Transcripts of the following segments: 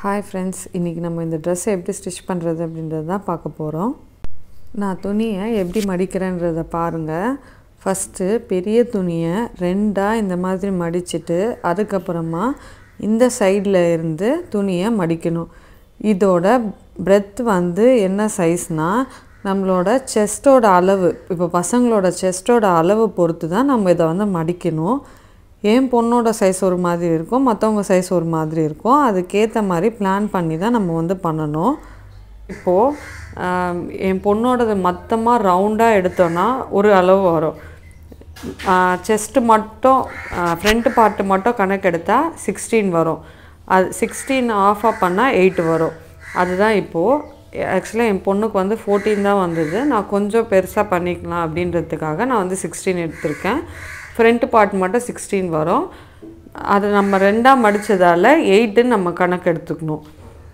hi friends இன்றைக்கி நம்ம இந்த ட்ரெஸ்ஸை எப்படி ஸ்டிச் பண்ணுறது அப்படின்றது தான் பார்க்க போகிறோம் நான் துணியை எப்படி மடிக்கிறேன்றதை பாருங்கள் ஃபஸ்ட்டு பெரிய துணியை ரெண்டாக இந்த மாதிரி மடிச்சிட்டு அதுக்கப்புறமா இந்த சைடில் இருந்து துணியை மடிக்கணும் இதோட பிரெத் வந்து என்ன சைஸ்னால் நம்மளோட செஸ்ட்டோட அளவு இப்போ பசங்களோட செஸ்ட்டோட அளவு பொறுத்து தான் நம்ம இதை வந்து மடிக்கணும் என் பொண்ணோட சைஸ் ஒரு மாதிரி இருக்கும் மற்றவங்க சைஸ் ஒரு மாதிரி இருக்கும் அதுக்கேற்ற மாதிரி பிளான் பண்ணி தான் நம்ம வந்து பண்ணணும் இப்போது என் பொண்ணோடது மொத்தமாக ரவுண்டாக எடுத்தோன்னா ஒரு அளவு வரும் செஸ்ட்டு மட்டும் ஃப்ரண்ட் பார்ட்டு மட்டும் கணக்கு எடுத்தால் சிக்ஸ்டீன் வரும் அது சிக்ஸ்டீன் ஆஃப் ஆஃப் பண்ணால் எயிட் வரும் அதுதான் இப்போது ஆக்சுவலாக என் பொண்ணுக்கு வந்து ஃபோர்டீன் தான் வந்தது நான் கொஞ்சம் பெருசாக பண்ணிக்கலாம் அப்படின்றதுக்காக நான் வந்து சிக்ஸ்டீன் எடுத்திருக்கேன் ஃப்ரண்ட் பார்ட் மட்டும் சிக்ஸ்டீன் வரும் அது நம்ம ரெண்டாக மடித்ததால் எயிட்டுன்னு நம்ம கணக்கு எடுத்துக்கணும்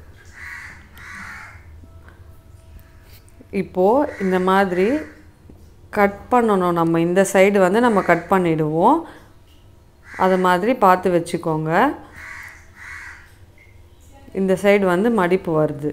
இப்போது இந்த மாதிரி கட் பண்ணணும் நம்ம இந்த சைடு வந்து நம்ம கட் பண்ணிடுவோம் அது மாதிரி பார்த்து வச்சுக்கோங்க இந்த சைடு வந்து மடிப்பு வருது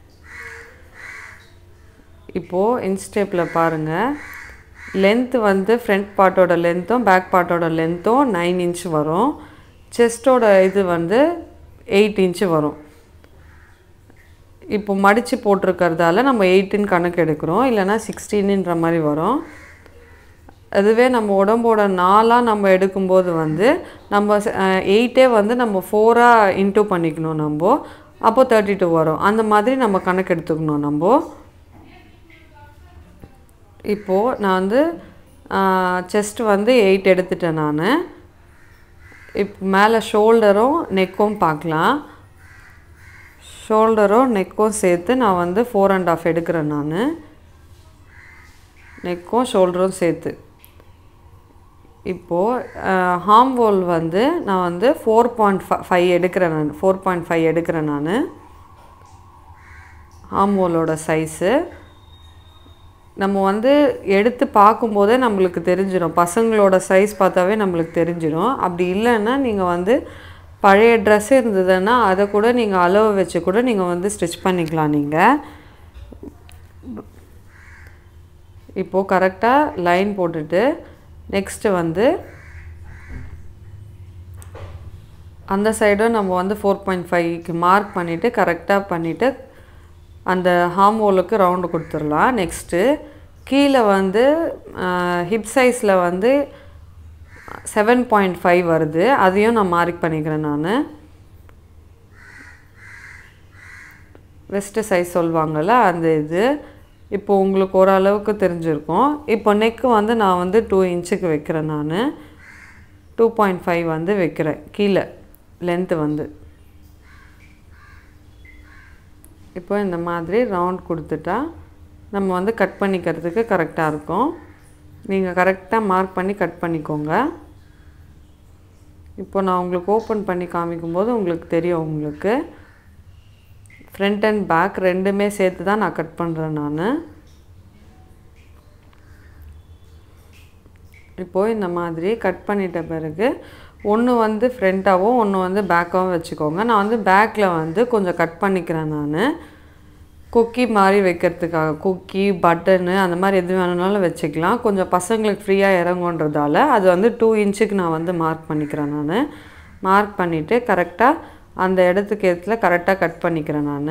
இப்போது இன்ஸ்டேப்பில் பாருங்கள் லென்த்து வந்து ஃப்ரண்ட் பார்ட்டோட லென்த்தும் பேக் பார்ட்டோட லென்த்தும் நைன் இன்ச் வரும் செஸ்ட்டோட இது வந்து எயிட் இன்ச்சு வரும் இப்போ மடித்து போட்டிருக்கிறதால நம்ம எயிட்டின் கணக்கு எடுக்கிறோம் இல்லைனா சிக்ஸ்டீனுன்ற மாதிரி வரும் அதுவே நம்ம உடம்போட நாளாக நம்ம எடுக்கும்போது வந்து நம்ம எயிட்டே வந்து நம்ம ஃபோராக இன்டூ பண்ணிக்கணும் நம்ம அப்போது தேர்ட்டி டூ வரும் அந்த மாதிரி நம்ம கணக்கு எடுத்துக்கணும் நம்ம இப்போது நான் வந்து செஸ்ட் வந்து எயிட் எடுத்துட்டேன் நான் இப்போ மேலே ஷோல்டரும் நெக்கும் பார்க்கலாம் ஷோல்டரும் நெக்கும் சேர்த்து நான் வந்து ஃபோர் அண்ட் ஆஃப் எடுக்கிறேன் நான் நெக்கும் ஷோல்டரும் சேர்த்து இப்போது ஹார்ம் வோல் வந்து நான் வந்து ஃபோர் பாயிண்ட் ஃபைவ் எடுக்கிறேன் நான் ஃபோர் பாயிண்ட் ஃபைவ் எடுக்கிறேன் நான் ஹார்ம் வோலோட சைஸு நம்ம வந்து எடுத்து பார்க்கும்போதே நம்மளுக்கு தெரிஞ்சிடும் பசங்களோட சைஸ் பார்த்தாவே நம்மளுக்கு தெரிஞ்சிடும் அப்படி இல்லைன்னா நீங்கள் வந்து பழைய ட்ரெஸ் இருந்ததுன்னா அதை கூட நீங்கள் அளவு வச்சு கூட நீங்கள் வந்து ஸ்டிச் பண்ணிக்கலாம் நீங்கள் இப்போது கரெக்டாக லைன் போட்டுட்டு நெக்ஸ்ட்டு வந்து அந்த சைடும் நம்ம வந்து ஃபோர் பாயிண்ட் ஃபைவ்க்கு மார்க் பண்ணிவிட்டு கரெக்டாக பண்ணிவிட்டு அந்த ஹார்ம் ஹோலுக்கு ரவுண்டு கொடுத்துடலாம் நெக்ஸ்ட்டு கீழே வந்து ஹிப் சைஸில் வந்து செவன் பாயிண்ட் ஃபைவ் வருது அதையும் நான் மார்க் பண்ணிக்கிறேன் நான் வெஸ்ட்டு சைஸ் சொல்லுவாங்கள்ல அந்த இது இப்போ உங்களுக்கு ஓரளவுக்கு தெரிஞ்சிருக்கும் இப்போ நெக்கு வந்து நான் வந்து டூ இன்ச்சுக்கு வைக்கிறேன் நான் டூ பாயிண்ட் ஃபைவ் வந்து வைக்கிறேன் கீழே லென்த்து வந்து இப்போ இந்த மாதிரி ரவுண்ட் கொடுத்துட்டா நம்ம வந்து கட் பண்ணிக்கிறதுக்கு கரெக்டாக இருக்கும் நீங்கள் கரெக்டாக மார்க் பண்ணி கட் பண்ணிக்கோங்க இப்போ நான் உங்களுக்கு ஓப்பன் பண்ணி காமிக்கும்போது உங்களுக்கு தெரியும் உங்களுக்கு ஃப்ரண்ட் அண்ட் பேக் ரெண்டுமே சேர்த்து தான் நான் கட் பண்ணுறேன் நான் இப்போது இந்த மாதிரி கட் பண்ணிட்ட பிறகு ஒன்று வந்து ஃப்ரண்ட்டாகவும் ஒன்று வந்து பேக்காகவும் வச்சுக்கோங்க நான் வந்து பேக்கில் வந்து கொஞ்சம் கட் பண்ணிக்கிறேன் நான் குக்கி மாதிரி வைக்கிறதுக்காக குக்கி பட்டனு அந்த மாதிரி எது வேணுனாலும் வச்சுக்கலாம் கொஞ்சம் பசங்களுக்கு ஃப்ரீயாக இறங்குன்றதால அது வந்து டூ இன்ச்சுக்கு நான் வந்து மார்க் பண்ணிக்கிறேன் நான் மார்க் பண்ணிவிட்டு கரெக்டாக அந்த இடத்துக்கு இடத்துல கரெக்டாக கட் பண்ணிக்கிறேன் நான்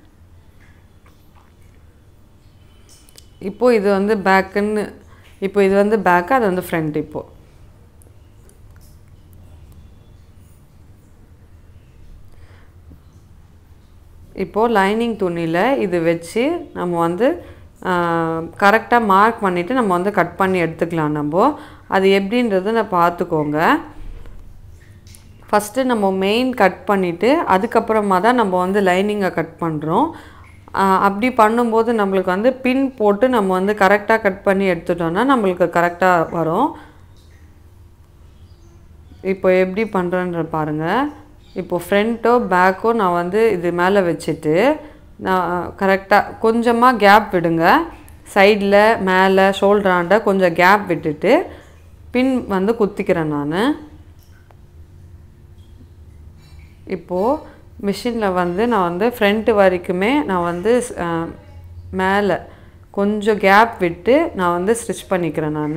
இப்போது இது வந்து பேக்குன்னு இப்போ இது வந்து பேக்கு அது வந்து ஃப்ரண்ட் இப்போது இப்போது லைனிங் துணியில் இது வச்சு நம்ம வந்து கரெக்டாக மார்க் பண்ணிவிட்டு நம்ம வந்து கட் பண்ணி எடுத்துக்கலாம் நம்ம அது எப்படின்றத நான் பார்த்துக்கோங்க ஃபஸ்ட்டு நம்ம மெயின் கட் பண்ணிவிட்டு அதுக்கப்புறமா தான் நம்ம வந்து லைனிங்கை கட் பண்ணுறோம் அப்படி பண்ணும்போது நம்மளுக்கு வந்து பின் போட்டு நம்ம வந்து கரெக்டாக கட் பண்ணி எடுத்துட்டோன்னா நம்மளுக்கு கரெக்டாக வரும் இப்போ எப்படி பண்ணுறேன்ற பாருங்கள் இப்போது ஃப்ரண்ட்டோ பேக்கோ நான் வந்து இது மேலே வச்சுட்டு நான் கரெக்டாக கொஞ்சமாக கேப் விடுங்க சைடில் மேலே ஷோல்டராண்ட கொஞ்சம் கேப் விட்டுட்டு பின் வந்து குத்திக்கிறேன் நான் இப்போது மிஷினில் வந்து நான் வந்து ஃப்ரண்ட்டு வரைக்குமே நான் வந்து மேலே கொஞ்சம் கேப் விட்டு நான் வந்து ஸ்டிச் பண்ணிக்கிறேன் நான்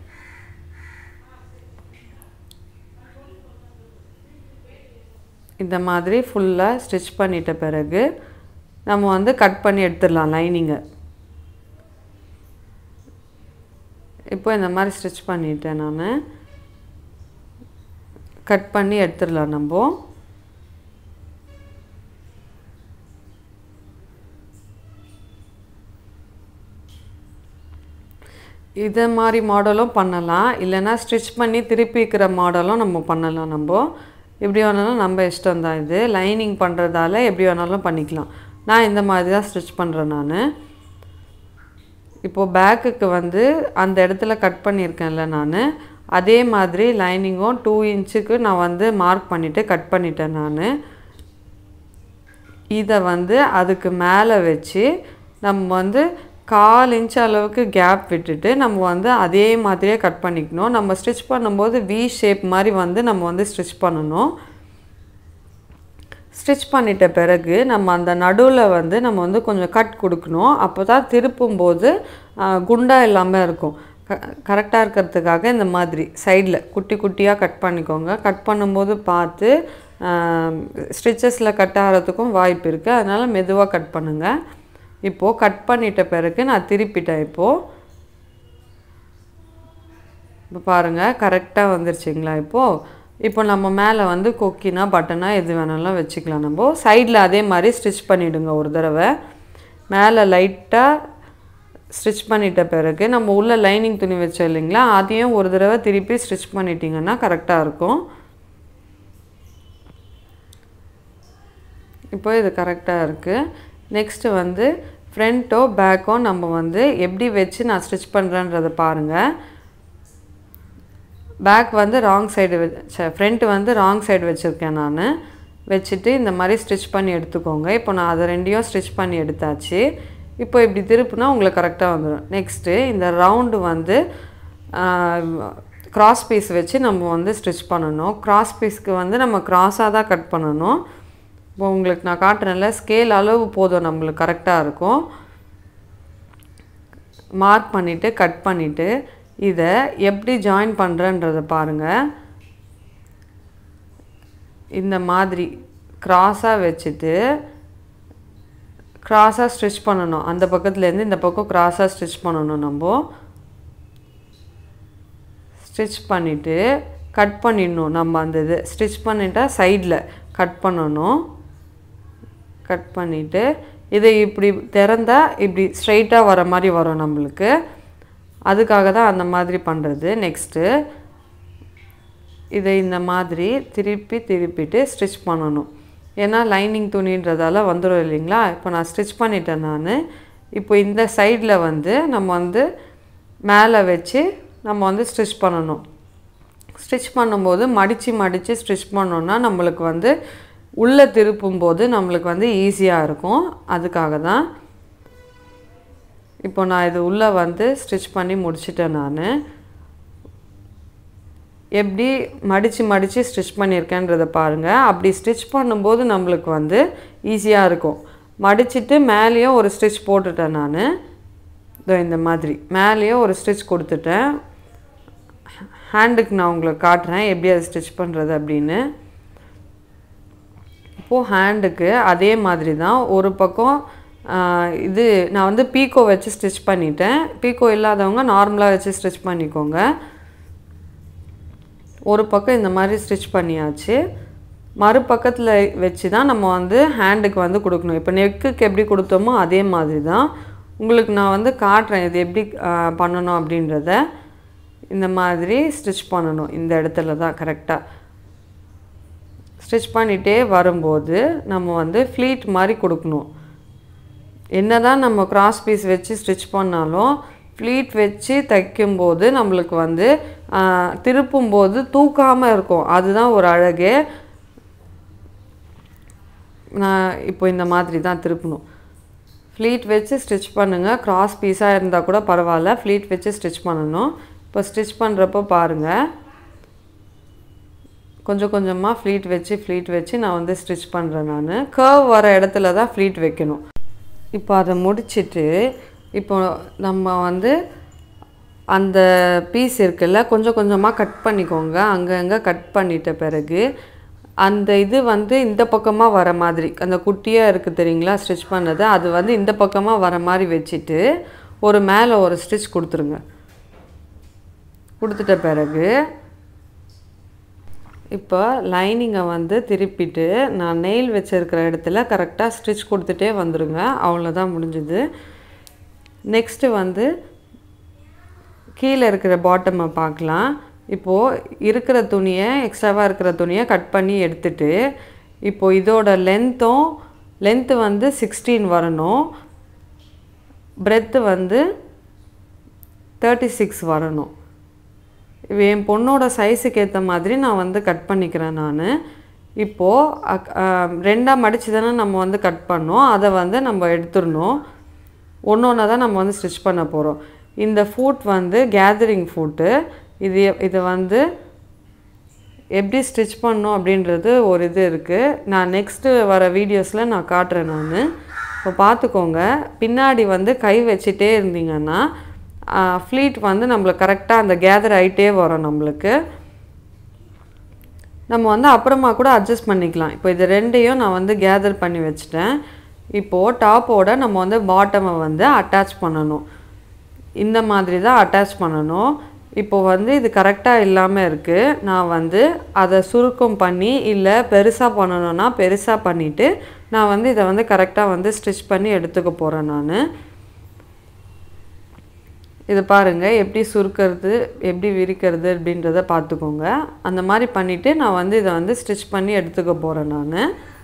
இந்த மாதிரி ஃபுல்லாக ஸ்டிச் பண்ணிட்ட பிறகு நம்ம வந்து கட் பண்ணி எடுத்துடலாம் லைனிங்கை இப்போ இந்த மாதிரி ஸ்டிச் பண்ணிட்டேன் நான் கட் பண்ணி எடுத்துடலாம் நம்ம இதை மாதிரி மாடலும் பண்ணலாம் இல்லைன்னா ஸ்டிச் பண்ணி திருப்பிக்கிற மாடலும் நம்ம பண்ணலாம் நம்ம எப்படி வேணாலும் நம்ம இஷ்டம் தான் இது லைனிங் பண்ணுறதால எப்படி வேணாலும் பண்ணிக்கலாம் நான் இந்த மாதிரி தான் ஸ்டிச் பண்ணுறேன் நான் இப்போது பேக்குக்கு வந்து அந்த இடத்துல கட் பண்ணியிருக்கேன்ல நான் அதே மாதிரி லைனிங்கும் டூ இன்ச்சுக்கு நான் வந்து மார்க் பண்ணிவிட்டு கட் பண்ணிட்டேன் நான் இதை வந்து அதுக்கு மேலே வச்சு நம்ம வந்து கால் இன்ச் அளவுக்கு கேப் விட்டுட்டு நம்ம வந்து அதே மாதிரியே கட் பண்ணிக்கணும் நம்ம ஸ்டிச் பண்ணும்போது வி ஷேப் மாதிரி வந்து நம்ம வந்து ஸ்டிச் பண்ணணும் ஸ்டிச் பண்ணிட்ட பிறகு நம்ம அந்த நடுவில் வந்து நம்ம வந்து கொஞ்சம் கட் கொடுக்கணும் அப்போ தான் திருப்பும்போது குண்டாக இல்லாமல் இருக்கும் க கரெக்டாக இருக்கிறதுக்காக இந்த மாதிரி சைடில் குட்டி குட்டியாக கட் பண்ணிக்கோங்க கட் பண்ணும்போது பார்த்து ஸ்டிச்சஸில் கட் ஆகிறதுக்கும் வாய்ப்பு இருக்குது அதனால் மெதுவாக கட் பண்ணுங்கள் இப்போது கட் பண்ணிட்ட பிறகு நான் திருப்பிட்டேன் இப்போது இப்போ பாருங்கள் கரெக்டாக வந்துருச்சுங்களா இப்போது இப்போ நம்ம மேலே வந்து கொக்கினா பட்டனா எது வேணாலும் வச்சுக்கலாம் நம்ம சைடில் அதே மாதிரி ஸ்டிச் பண்ணிவிடுங்க ஒரு தடவை மேலே லைட்டாக ஸ்டிச் பண்ணிட்ட பிறகு நம்ம உள்ள லைனிங் துணி வச்சோம் இல்லைங்களா அதையும் ஒரு தடவை திருப்பி ஸ்டிச் பண்ணிட்டீங்கன்னா கரெக்டாக இருக்கும் இப்போ இது கரெக்டாக இருக்குது நெக்ஸ்ட்டு வந்து ஃப்ரண்ட்டோ பேக்கோ நம்ம வந்து எப்படி வச்சு நான் ஸ்டிச் பண்ணுறேன்றதை பாருங்கள் பேக் வந்து ராங் சைடு வச்ச ஃப்ரண்ட்டு வந்து ராங் சைடு வச்சுருக்கேன் நான் வச்சுட்டு இந்த மாதிரி ஸ்டிச் பண்ணி எடுத்துக்கோங்க இப்போ நான் அதை ரெண்டையும் ஸ்டிச் பண்ணி எடுத்தாச்சு இப்போ இப்படி திருப்புனா உங்களுக்கு கரெக்டாக வந்துடும் நெக்ஸ்ட்டு இந்த ரவுண்டு வந்து கிராஸ் பீஸ் வச்சு நம்ம வந்து ஸ்டிச் பண்ணணும் கிராஸ் பீஸ்க்கு வந்து நம்ம கிராஸாக தான் கட் பண்ணணும் இப்போ உங்களுக்கு நான் காட்டுறேன்ல ஸ்கேல் அளவு போதும் நம்மளுக்கு கரெக்டாக இருக்கும் மார்க் பண்ணிவிட்டு கட் பண்ணிவிட்டு இதை எப்படி ஜாயின் பண்ணுறன்றதை பாருங்கள் இந்த மாதிரி க்ராஸாக வச்சுட்டு க்ராஸாக ஸ்டிச் பண்ணணும் அந்த பக்கத்துலேருந்து இந்த பக்கம் க்ராஸாக ஸ்டிச் பண்ணணும் நம்ம ஸ்டிச் பண்ணிவிட்டு கட் பண்ணிடணும் நம்ம அந்த இது ஸ்டிச் பண்ணிட்டா சைடில் கட் பண்ணணும் கட் பண்ணிவிட்டு இதை இப்படி திறந்தா இப்படி ஸ்ட்ரைட்டாக வர மாதிரி வரும் நம்மளுக்கு அதுக்காக தான் அந்த மாதிரி பண்ணுறது நெக்ஸ்ட்டு இதை இந்த மாதிரி திருப்பி திருப்பிட்டு ஸ்டிச் பண்ணணும் ஏன்னா லைனிங் துணின்றதால வந்துடும் இல்லைங்களா இப்போ நான் ஸ்டிச் பண்ணிட்டேன் நான் இப்போ இந்த சைடில் வந்து நம்ம வந்து மேலே வச்சு நம்ம வந்து ஸ்டிச் பண்ணணும் ஸ்டிச் பண்ணும்போது மடித்து மடித்து ஸ்டிச் பண்ணோன்னா நம்மளுக்கு வந்து உள்ளே திருப்பும்போது நம்மளுக்கு வந்து ஈஸியாக இருக்கும் அதுக்காக தான் இப்போ நான் இது உள்ளே வந்து ஸ்டிச் பண்ணி முடிச்சிட்டேன் நான் எப்படி மடித்து மடித்து ஸ்டிச் பண்ணியிருக்கேன்றதை பாருங்கள் அப்படி ஸ்டிச் பண்ணும்போது நம்மளுக்கு வந்து ஈஸியாக இருக்கும் மடிச்சிட்டு மேலேயும் ஒரு ஸ்டிச் போட்டுட்டேன் நான் இதோ இந்த மாதிரி மேலேயும் ஒரு ஸ்டிச் கொடுத்துட்டேன் ஹேண்டுக்கு நான் உங்களுக்கு காட்டுறேன் எப்படி அதை ஸ்டிச் பண்ணுறது அப்படின்னு இப்போது ஹேண்டுக்கு அதே மாதிரி தான் ஒரு பக்கம் இது நான் வந்து பீக்கோ வச்சு ஸ்டிச் பண்ணிட்டேன் பீக்கோ இல்லாதவங்க நார்மலாக வச்சு ஸ்டிச் பண்ணிக்கோங்க ஒரு பக்கம் இந்த மாதிரி ஸ்டிச் பண்ணியாச்சு மறுபக்கத்தில் வச்சு தான் நம்ம வந்து ஹேண்டுக்கு வந்து கொடுக்கணும் இப்போ நெக்குக்கு எப்படி கொடுத்தோமோ அதே மாதிரி தான் உங்களுக்கு நான் வந்து காட்டுறேன் இது எப்படி பண்ணணும் அப்படின்றத இந்த மாதிரி ஸ்டிச் பண்ணணும் இந்த இடத்துல தான் கரெக்டாக ஸ்டிச் பண்ணிகிட்டே வரும்போது நம்ம வந்து ஃப்ளீட் மாதிரி கொடுக்கணும் என்ன தான் நம்ம கிராஸ் பீஸ் வச்சு ஸ்டிச் பண்ணாலும் ஃப்ளீட் வச்சு தைக்கும்போது நம்மளுக்கு வந்து திருப்பும்போது தூக்காமல் இருக்கும் அதுதான் ஒரு அழகு நான் இப்போ இந்த மாதிரி தான் திருப்பணும் ஃப்ளீட் வச்சு ஸ்டிச் பண்ணுங்கள் கிராஸ் பீஸாக இருந்தால் கூட பரவாயில்ல ஃப்ளீட் வச்சு ஸ்டிச் பண்ணணும் இப்போ ஸ்டிச் பண்ணுறப்போ பாருங்கள் கொஞ்சம் கொஞ்சமாக ஃப்ளீட் வச்சு ஃப்ளீட் வச்சு நான் வந்து ஸ்டிச் பண்ணுறேன் நான் கர்வ் வர இடத்துல தான் ஃப்ளீட் வைக்கணும் இப்போ அதை முடிச்சிட்டு இப்போ நம்ம வந்து அந்த பீஸ் இருக்குல்ல கொஞ்சம் கொஞ்சமாக கட் பண்ணிக்கோங்க அங்கங்கே கட் பண்ணிட்ட பிறகு அந்த இது வந்து இந்த பக்கமாக வர மாதிரி அந்த குட்டியாக இருக்குது தெரியுங்களா ஸ்டிச் பண்ணது அது வந்து இந்த பக்கமாக வர மாதிரி வச்சுட்டு ஒரு மேலே ஒரு ஸ்டிச் கொடுத்துருங்க கொடுத்துட்ட பிறகு இப்போ லைனிங்கை வந்து திருப்பிட்டு நான் நெயில் வச்சுருக்கிற இடத்துல கரெக்டாக ஸ்டிச் கொடுத்துட்டே வந்துடுங்க அவ்வளோதான் முடிஞ்சுது நெக்ஸ்ட்டு வந்து கீழே இருக்கிற பாட்டமை பார்க்கலாம் இப்போது இருக்கிற துணியை எக்ஸ்ட்ராவாக இருக்கிற துணியை கட் பண்ணி எடுத்துட்டு இப்போது இதோட லென்த்தும் லென்த்து வந்து சிக்ஸ்டீன் வரணும் பிரெத்து வந்து தேர்ட்டி சிக்ஸ் வரணும் இவ என் பொண்ணோட சைஸுக்கு ஏற்ற மாதிரி நான் வந்து கட் பண்ணிக்கிறேன் நான் இப்போது ரெண்டாக மடித்து தானே நம்ம வந்து கட் பண்ணோம் அதை வந்து நம்ம எடுத்துடணும் ஒன்று ஒன்றா தான் நம்ம வந்து ஸ்டிச் பண்ண போகிறோம் இந்த ஃபூட் வந்து கேதரிங் ஃபூட்டு இது இது வந்து எப்படி ஸ்டிச் பண்ணணும் அப்படின்றது ஒரு இது இருக்குது நான் நெக்ஸ்ட்டு வர வீடியோஸில் நான் காட்டுறேன் நான் இப்போ பார்த்துக்கோங்க பின்னாடி வந்து கை வச்சிட்டே இருந்தீங்கன்னா ஃப்ளீட் வந்து நம்மளுக்கு கரெக்டாக அந்த கேதர் ஆகிட்டே வரும் நம்மளுக்கு நம்ம வந்து அப்புறமா கூட அட்ஜஸ்ட் பண்ணிக்கலாம் இப்போ இது ரெண்டையும் நான் வந்து கேதர் பண்ணி வச்சுட்டேன் இப்போது டாப்போட நம்ம வந்து பாட்டமை வந்து அட்டாச் பண்ணணும் இந்த மாதிரி தான் அட்டாச் பண்ணணும் இப்போ வந்து இது கரெக்டாக இல்லாமல் இருக்குது நான் வந்து அதை சுருக்கம் பண்ணி இல்லை பெருசாக பண்ணணும்னா பெருசாக பண்ணிவிட்டு நான் வந்து இதை வந்து கரெக்டாக வந்து ஸ்டிச் பண்ணி எடுத்துக்க போகிறேன் நான் இது பாருங்கள் எப்படி சுருக்கிறது எப்படி விரிக்கிறது அப்படின்றத பார்த்துக்கோங்க அந்த மாதிரி பண்ணிவிட்டு நான் வந்து இதை வந்து ஸ்டிச் பண்ணி எடுத்துக்க போகிறேன் நான்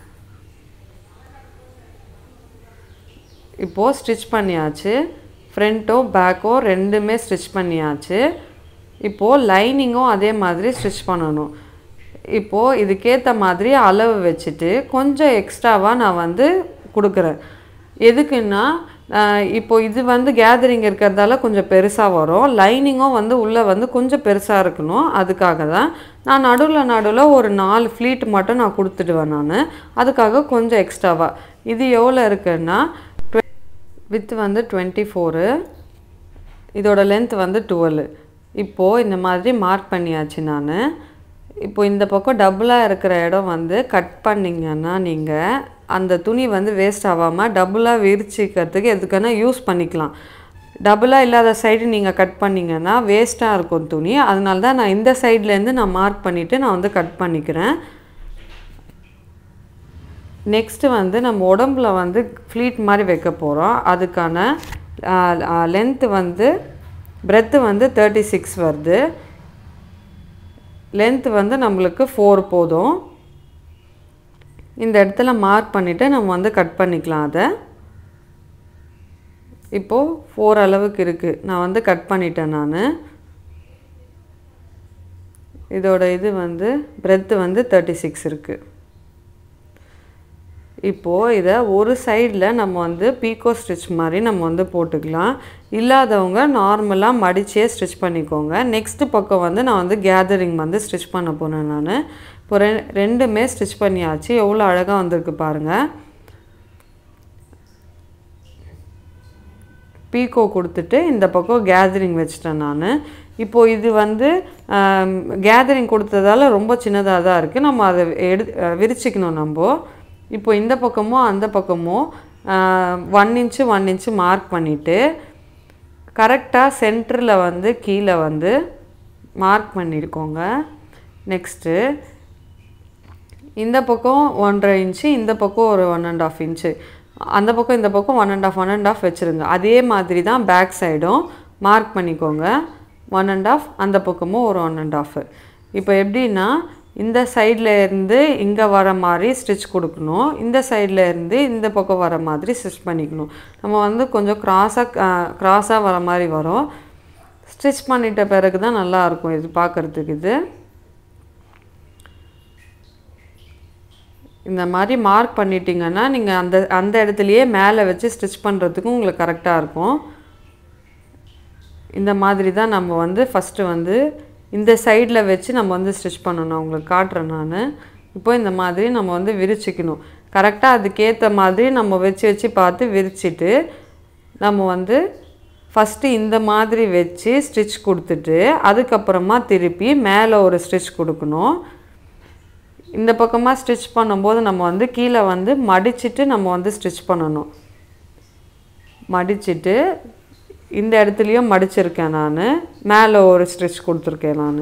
இப்போது ஸ்டிச் பண்ணியாச்சு ஃப்ரண்ட்டோ பேக்கோ ரெண்டுமே ஸ்டிச் பண்ணியாச்சு இப்போது லைனிங்கும் அதே மாதிரி ஸ்டிச் பண்ணணும் இப்போது இதுக்கேற்ற மாதிரி அளவு வச்சுட்டு கொஞ்சம் எக்ஸ்ட்ராவாக நான் வந்து கொடுக்குறேன் எதுக்குன்னா இப்போ இது வந்து கேதரிங் இருக்கிறதால கொஞ்சம் பெருசாக வரும் லைனிங்கும் வந்து உள்ளே வந்து கொஞ்சம் பெருசாக இருக்கணும் அதுக்காக தான் நான் நடுவில் நடுவில் ஒரு நாலு ஃப்ளீட் மட்டும் நான் கொடுத்துடுவேன் நான் அதுக்காக கொஞ்சம் எக்ஸ்ட்ராவாக இது எவ்வளோ இருக்குன்னா வித் வந்து டுவெண்ட்டி ஃபோரு இதோட லென்த் வந்து டுவெல் இப்போது இந்த மாதிரி மார்க் பண்ணியாச்சு நான் இப்போ இந்த பக்கம் டபுளாக இருக்கிற இடம் வந்து கட் பண்ணிங்கன்னா நீங்கள் அந்த துணி வந்து வேஸ்ட் ஆகாமல் டபுளாக விரிச்சிக்கிறதுக்கு எதுக்கான யூஸ் பண்ணிக்கலாம் டபுளாக இல்லாத சைடு நீங்கள் கட் பண்ணிங்கன்னா வேஸ்ட்டாக இருக்கும் துணி அதனால தான் நான் இந்த சைட்லேருந்து நான் மார்க் பண்ணிவிட்டு நான் வந்து கட் பண்ணிக்கிறேன் நெக்ஸ்ட்டு வந்து நம்ம உடம்புல வந்து ஃப்ளீட் மாதிரி வைக்க போகிறோம் அதுக்கான லென்த்து வந்து பிரெத்து வந்து தேர்ட்டி சிக்ஸ் வருது லென்த்து வந்து நம்மளுக்கு ஃபோர் போதும் இந்த இடத்துல மார்க் பண்ணிவிட்டு நம்ம வந்து கட் பண்ணிக்கலாம் அதை இப்போது ஃபோர் அளவுக்கு இருக்குது நான் வந்து கட் பண்ணிட்டேன் நான் இதோட இது வந்து பிரெத்து வந்து தேர்ட்டி சிக்ஸ் இருக்குது இப்போது இதை ஒரு சைடில் நம்ம வந்து பீக்கோ ஸ்டிச் மாதிரி நம்ம வந்து போட்டுக்கலாம் இல்லாதவங்க நார்மலாக மடிச்சே ஸ்டிச் பண்ணிக்கோங்க நெக்ஸ்ட்டு பக்கம் வந்து நான் வந்து கேதரிங் வந்து ஸ்டிச் பண்ண போனேன் நான் இப்போ ரெ ரெண்டுமே ஸ்டிச் பண்ணியாச்சு எவ்வளோ அழகாக வந்திருக்கு பாருங்கள் பீக்கோ கொடுத்துட்டு இந்த பக்கம் கேதரிங் வச்சிட்டேன் நான் இப்போது இது வந்து கேதரிங் கொடுத்ததால ரொம்ப சின்னதாக தான் இருக்குது நம்ம அதை எடு விரிச்சிக்கணும் நம்ம இப்போ இந்த பக்கமோ அந்த பக்கமோ one inch one inch mark பண்ணிவிட்டு கரெக்டாக சென்டரில் வந்து கீழே வந்து மார்க் பண்ணியிருக்கோங்க நெக்ஸ்ட்டு இந்த பக்கம் ஒன்றரை இன்ச்சு இந்த பக்கம் ஒரு ஒன் அண்ட் ஆஃப் இன்ச்சு அந்த பக்கம் இந்த பக்கம் one and half one and half வச்சுருங்க அதே மாதிரி தான் பேக் சைடும் மார்க் பண்ணிக்கோங்க ஒன் அண்ட் ஆஃப் அந்த பக்கமும் ஒரு ஒன் அண்ட் ஆஃப் இப்போ எப்படின்னா இந்த சைடில் இருந்து இங்கே வர மாதிரி ஸ்டிச் கொடுக்கணும் இந்த சைடில் இருந்து இந்த பக்கம் வர மாதிரி ஸ்டிச் பண்ணிக்கணும் நம்ம வந்து கொஞ்சம் க்ராஸாக க்ராஸாக வர மாதிரி வரும் ஸ்டிச் பண்ணிட்ட பிறகு தான் நல்லாயிருக்கும் இது பார்க்குறதுக்கு இது இந்த மாதிரி மார்க் பண்ணிட்டீங்கன்னா நீங்கள் அந்த அந்த இடத்துலையே மேலே வச்சு ஸ்டிச் பண்ணுறதுக்கும் உங்களுக்கு கரெக்டாக இருக்கும் இந்த மாதிரி தான் நம்ம வந்து ஃபஸ்ட்டு வந்து இந்த சைடில் வச்சு நம்ம வந்து ஸ்டிச் பண்ணணும் உங்களுக்கு காட்டுறேன் நான் இப்போ இந்த மாதிரி நம்ம வந்து விரிச்சிக்கணும் கரெக்டாக அதுக்கேற்ற மாதிரி நம்ம வச்சு வச்சு பார்த்து விரிச்சிட்டு நம்ம வந்து ஃபஸ்ட்டு இந்த மாதிரி வச்சு ஸ்டிச் கொடுத்துட்டு அதுக்கப்புறமா திருப்பி மேலே ஒரு ஸ்டிச் கொடுக்கணும் இந்த பக்கமாக ஸ்டிச் பண்ணும்போது நம்ம வந்து கீழே வந்து மடிச்சிட்டு நம்ம வந்து ஸ்டிச் பண்ணணும் மடிச்சிட்டு இந்த இடத்துலையும் மடிச்சிருக்கேன் நான் மேலே ஒரு ஸ்டிச் கொடுத்துருக்கேன் நான்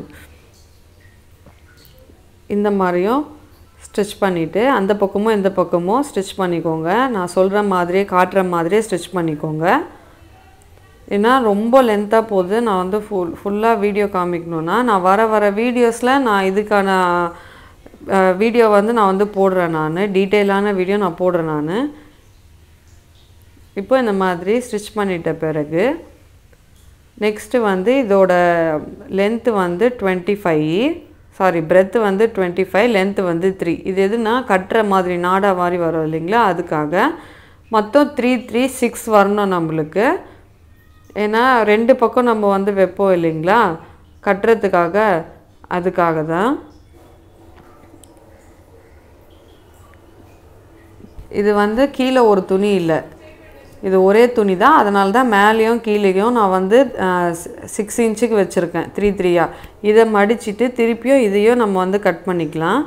இந்த மாதிரியும் ஸ்டிச் பண்ணிவிட்டு அந்த பக்கமும் இந்த பக்கமும் ஸ்டிச் பண்ணிக்கோங்க நான் சொல்கிற மாதிரியே காட்டுற மாதிரியே ஸ்டிச் பண்ணிக்கோங்க ஏன்னா ரொம்ப லென்த்தாக போகுது நான் வந்து ஃபுல் ஃபுல்லாக வீடியோ காமிக்கணுன்னா நான் வர வர வீடியோஸில் நான் இதுக்கான வீடியோ வந்து நான் வந்து போடுறேன் நான் டீட்டெயிலான வீடியோ நான் போடுறேன் நான் இப்போ இந்த மாதிரி ஸ்டிச் பண்ணிட்ட பிறகு நெக்ஸ்ட்டு வந்து இதோட லென்த்து வந்து டுவெண்ட்டி ஃபைவ் சாரி பிரெத்து வந்து டுவெண்ட்டி ஃபைவ் லென்த்து வந்து த்ரீ இது எதுனா கட்டுற மாதிரி நாடா மாதிரி வரும் இல்லைங்களா அதுக்காக மொத்தம் த்ரீ த்ரீ சிக்ஸ் வரணும் நம்மளுக்கு ஏன்னா ரெண்டு பக்கம் நம்ம வந்து வைப்போம் இல்லைங்களா கட்டுறதுக்காக அதுக்காக தான் இது வந்து கீழே ஒரு துணி இல்லை இது ஒரே துணி தான் அதனால தான் மேலேயும் கீழேயும் நான் வந்து சிக்ஸ் இன்ச்சுக்கு வச்சுருக்கேன் த்ரீ த்ரீயாக இதை மடிச்சிட்டு திருப்பியும் இதையும் நம்ம வந்து கட் பண்ணிக்கலாம்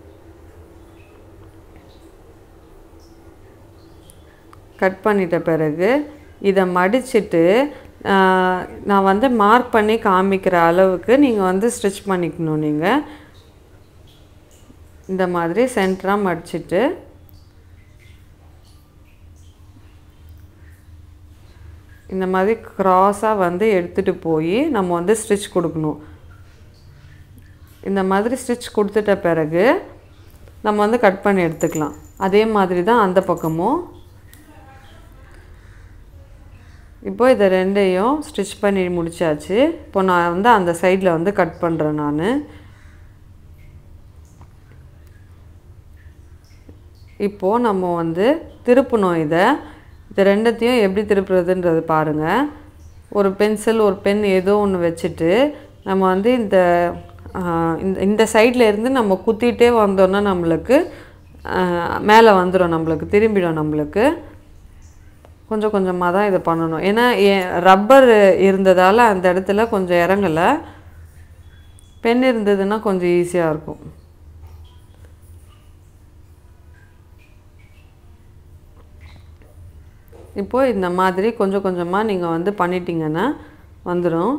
கட் பண்ணிட்ட பிறகு இதை மடிச்சிட்டு நான் வந்து மார்க் பண்ணி காமிக்கிற அளவுக்கு நீங்கள் வந்து ஸ்டிச் பண்ணிக்கணும் நீங்கள் இந்த மாதிரி சென்டராக மடிச்சிட்டு இந்த மாதிரி க்ராஸாக வந்து எடுத்துகிட்டு போய் நம்ம வந்து ஸ்டிச் கொடுக்கணும் இந்த மாதிரி ஸ்டிச் கொடுத்துட்ட பிறகு நம்ம வந்து கட் பண்ணி எடுத்துக்கலாம் அதே மாதிரி தான் அந்த பக்கமும் இப்போ இதை ரெண்டையும் ஸ்டிச் பண்ணி முடிச்சாச்சு இப்போ நான் வந்து அந்த சைடில் வந்து கட் பண்ணுறேன் நான் இப்போது நம்ம வந்து திருப்பணும் இதை இது ரெண்டத்தையும் எப்படி திருப்புறதுன்றது பாருங்கள் ஒரு பென்சில் ஒரு பென் ஏதோ ஒன்று வச்சுட்டு நம்ம வந்து இந்த இந்த இந்த சைடில் இருந்து நம்ம குத்திட்டே வந்தோன்னா நம்மளுக்கு மேலே வந்துடும் நம்மளுக்கு திரும்பிடும் நம்மளுக்கு கொஞ்சம் கொஞ்சமாக தான் இதை பண்ணணும் ஏன்னா ரப்பர் இருந்ததால் அந்த இடத்துல கொஞ்சம் இறங்கலை பென் இருந்ததுன்னா கொஞ்சம் ஈஸியாக இருக்கும் இப்போது இந்த மாதிரி கொஞ்சம் கொஞ்சமாக நீங்கள் வந்து பண்ணிட்டீங்கன்னா வந்துடும்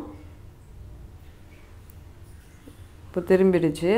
இப்போ திரும்பிடுச்சு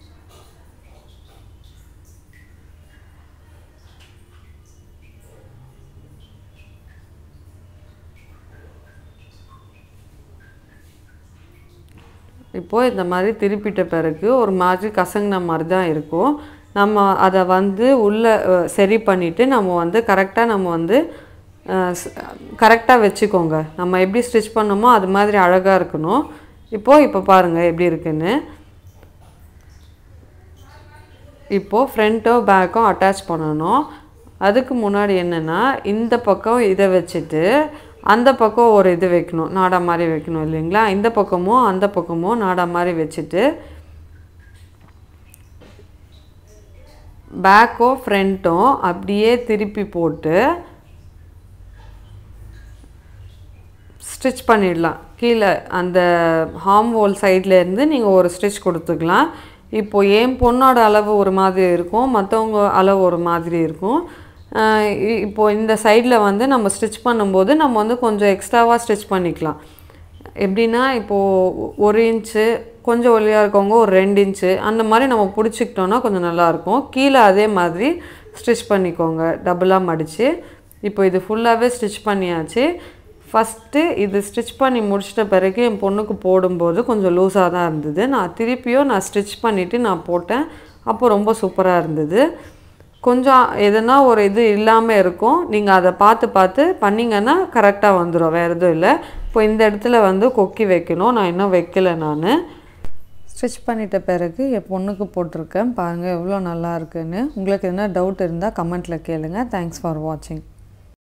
இப்போது இந்த மாதிரி திருப்பிட்ட பிறகு ஒரு மாதிரி கசங்கின மாதிரி தான் இருக்கும் நம்ம அதை வந்து உள்ளே சரி பண்ணிவிட்டு நம்ம வந்து கரெக்டாக நம்ம வந்து கரெக்டாக வச்சுக்கோங்க நம்ம எப்படி ஸ்டிச் பண்ணோமோ அது மாதிரி அழகாக இருக்கணும் இப்போது இப்போ பாருங்கள் எப்படி இருக்குன்னு இப்போது ஃப்ரண்ட்டோ பேக்கோ அட்டாச் பண்ணணும் அதுக்கு முன்னாடி என்னென்னா இந்த பக்கம் இதை வச்சுட்டு அந்த பக்கம் ஒரு இது வைக்கணும் நாடா மாதிரி வைக்கணும் இல்லைங்களா இந்த பக்கமும் அந்த பக்கமும் நாடா மாதிரி வச்சுட்டு பேக்கோ ஃப்ரண்ட்டும் அப்படியே திருப்பி போட்டு ஸ்டிச் பண்ணிடலாம் கீழே அந்த ஹார்ம் ஹோல் சைட்லேருந்து நீங்கள் ஒரு ஸ்டிச் கொடுத்துக்கலாம் இப்போது என் பொண்ணோட அளவு ஒரு மாதிரி இருக்கும் மற்றவங்க அளவு ஒரு மாதிரி இருக்கும் இப்போது இந்த சைடில் வந்து நம்ம ஸ்டிச் பண்ணும்போது நம்ம வந்து கொஞ்சம் எக்ஸ்ட்ராவாக ஸ்டிச் பண்ணிக்கலாம் எப்படின்னா இப்போது ஒரு இன்ச்சு கொஞ்சம் ஒல்லியாக இருக்கவங்க ஒரு ரெண்டு இன்ச்சு அந்த மாதிரி நம்ம பிடிச்சிக்கிட்டோன்னா கொஞ்சம் நல்லாயிருக்கும் கீழே அதே மாதிரி ஸ்டிச் பண்ணிக்கோங்க டபுளாக மடித்து இப்போ இது ஃபுல்லாகவே ஸ்டிச் பண்ணியாச்சு ஃபஸ்ட்டு இது ஸ்டிச் பண்ணி முடிச்சிட்ட பிறகு என் பொண்ணுக்கு போடும்போது கொஞ்சம் லூஸாக தான் இருந்தது நான் திருப்பியும் நான் ஸ்டிச் பண்ணிவிட்டு நான் போட்டேன் அப்போ ரொம்ப சூப்பராக இருந்தது கொஞ்சம் எதுனா ஒரு இது இல்லாமல் இருக்கும் நீங்கள் அதை பார்த்து பார்த்து பண்ணிங்கன்னா கரெக்டாக வந்துடும் வேறு எதுவும் இல்லை இப்போ இந்த இடத்துல வந்து கொக்கி வைக்கணும் நான் இன்னும் வைக்கல நான் ஸ்டிச் பண்ணிட்ட பிறகு என் பொண்ணுக்கு போட்டிருக்கேன் பாருங்கள் எவ்வளோ நல்லா இருக்குன்னு உங்களுக்கு எதனா டவுட் இருந்தால் கமெண்ட்டில் கேளுங்கள் தேங்க்ஸ் ஃபார் வாட்சிங்